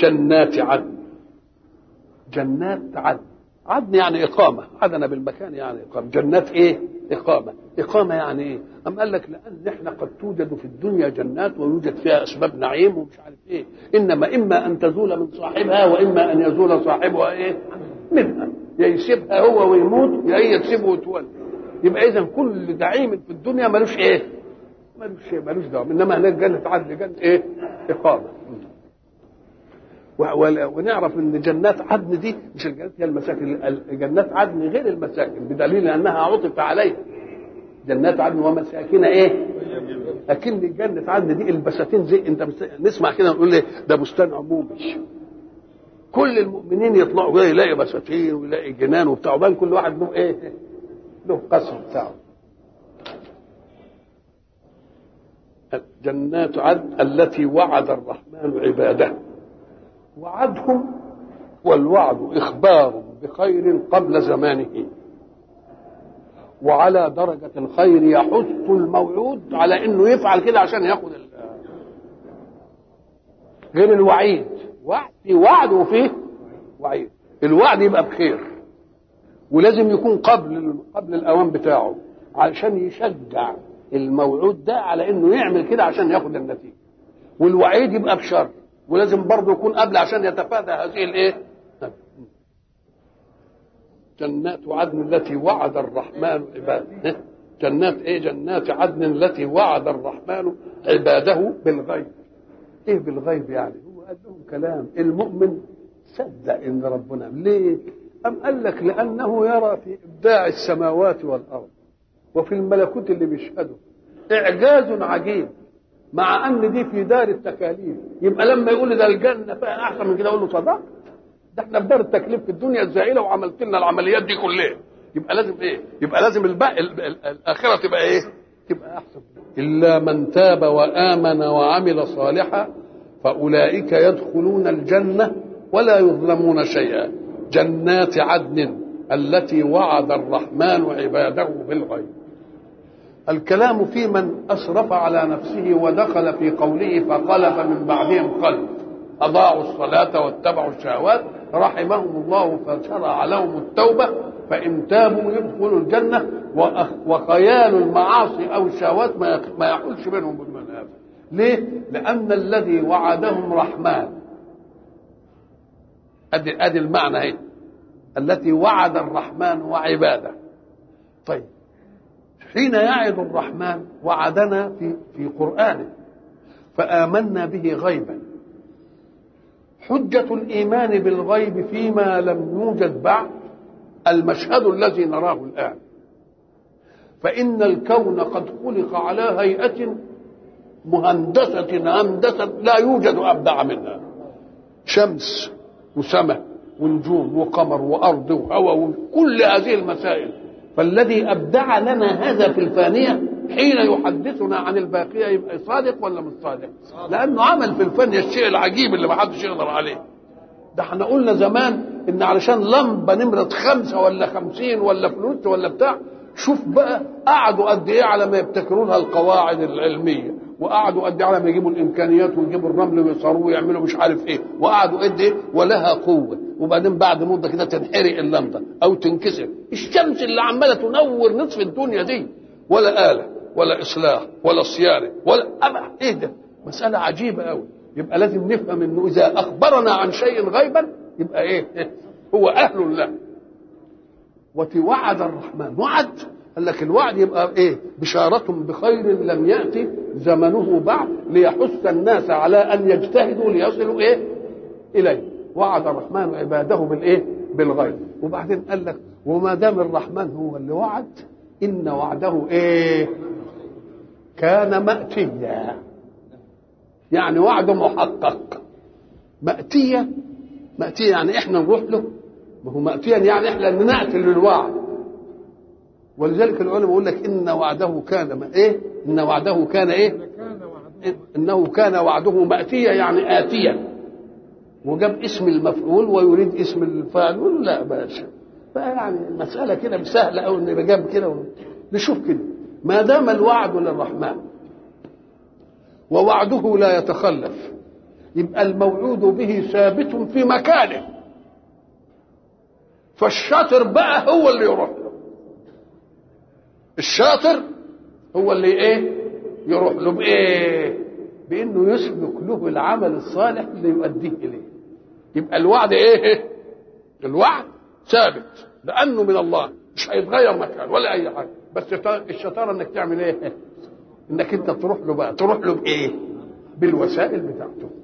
جنات عدن جنات عدن عدن يعني إقامة عدن بالمكان يعني إقامة جنات إيه إقامة إقامة يعني إيه أم قال لك لأن إحنا قد توجد في الدنيا جنات ويوجد فيها أسباب نعيم ومش عارف إيه إنما إما أن تزول من صاحبها وإما أن يزول صاحبها إيه منها يا يسيبها هو ويموت يا هي تسيبه وتولي يبقى إذا كل نعيم في الدنيا ملوش إيه ملوش إيه ملوش دعوة إنما هناك جنة عدن جنة إيه إقامة ونعرف ان جنات عدن دي مش الجنات هي المساكن جنات عدن غير المساكن بدليل انها عطف عليها جنات عدن ومساكن ايه لكن جنة عدن دي البساتين زي انت نسمع كده نقول ليه ده بستان عمومي كل المؤمنين يطلعوا كده يلاقي بساتين ويلاقي جنان وبتاع وبان كل واحد له ايه له قصر بتاعه جنات عدن التي وعد الرحمن عباده وعدهم والوعد إخبار بخير قبل زمانه وعلى درجة الخير يحث الموعود على انه يفعل كده عشان ياخد ال... غير الوعيد وعد في وعد وفيه وعيد الوعد يبقى بخير ولازم يكون قبل قبل الاوان بتاعه علشان يشجع الموعود ده على انه يعمل كده عشان ياخد النتيجه والوعيد يبقى بشر ولازم برضه يكون قبل عشان يتفادى هذه الايه جنات عدن التي وعد الرحمن عباده جنات ايه جنات عدن التي وعد الرحمن عباده بالغيب ايه بالغيب يعني هو قال لهم كلام المؤمن صدق ان ربنا ليه ام قال لك لانه يرى في ابداع السماوات والارض وفي الملكوت اللي بيشهده اعجاز عجيب مع ان دي في دار التكاليف يبقى لما يقول ده الجنه فيها احسن من كده اقول له صدق ده احنا في دار التكليف في الدنيا الزائله وعملت لنا العمليات دي كلها يبقى لازم ايه يبقى لازم الباقي الاخره تبقى ايه تبقى احسن الا من تاب وامن وعمل صالحا فاولئك يدخلون الجنه ولا يظلمون شيئا جنات عدن التي وعد الرحمن عباده بالغيب الكلام في من اسرف على نفسه ودخل في قوله فخلف من بعدهم خلف اضاعوا الصلاه واتبعوا الشهوات رحمهم الله فشرع لهم التوبه فان تابوا يدخلوا الجنه وخيال المعاصي او الشهوات ما يحولش بينهم بالمنافع ليه؟ لان الذي وعدهم رحمن ادي ادي المعنى اهي التي وعد الرحمن وعباده طيب حين يعد الرحمن وعدنا في في قرآنه فآمنا به غيبا حجة الإيمان بالغيب فيما لم يوجد بعد المشهد الذي نراه الآن فإن الكون قد خلق على هيئة مهندسة هندسة لا يوجد أبدع منها شمس وسماء ونجوم وقمر وأرض وهواء وكل هذه المسائل فالذي ابدع لنا هذا في الفانيه حين يحدثنا عن الباقيه يبقى صادق ولا مش صادق؟ لانه عمل في الفن الشيء العجيب اللي ما حدش يقدر عليه. ده احنا قلنا زمان ان علشان لمبه نمره خمسه ولا خمسين ولا فلوس ولا بتاع شوف بقى قعدوا قد ايه على ما يبتكروا لها القواعد العلميه وقعدوا قد ايه على ما يجيبوا الامكانيات ويجيبوا الرمل ويصاروه ويعملوا مش عارف ايه وقعدوا قد ايه ولها قوه وبعدين بعد مده كده تنحرق اللمبه او تنكسر الشمس اللي عماله تنور نصف الدنيا دي ولا اله ولا اصلاح ولا صيانه ولا أبع ايه ده مساله عجيبه قوي يبقى لازم نفهم انه اذا اخبرنا عن شيء غيبا يبقى ايه هو اهل له وتوعد الرحمن وعد قال لك الوعد يبقى ايه بشارة بخير لم يأتي زمنه بعد ليحث الناس على ان يجتهدوا ليصلوا ايه اليه وعد الرحمن عباده بالايه بالغيب وبعدين قال لك وما دام الرحمن هو اللي وعد ان وعده ايه كان مأتيا يعني وعده محقق مأتية مأتية يعني احنا نروح له ما هو مأتيا يعني احنا اللي نأتي للوعد ولذلك العلماء يقول لك ان وعده كان ما ايه ان وعده كان ايه انه كان وعده مأتيا يعني آتيا وجاب اسم المفعول ويريد اسم الفاعل يقول لا باشا فيعني المسألة كده سهلة أو إن جاب كده نشوف كده ما دام الوعد للرحمن ووعده لا يتخلف يبقى الموعود به ثابت في مكانه فالشاطر بقى هو اللي يروح له الشاطر هو اللي ايه يروح له بايه بانه يسلك له العمل الصالح اللي يؤديه اليه يبقى الوعد ايه الوعد ثابت لانه من الله مش هيتغير مكان ولا اي حاجه بس الشطاره انك تعمل ايه انك انت تروح له بقى تروح له بايه بالوسائل بتاعته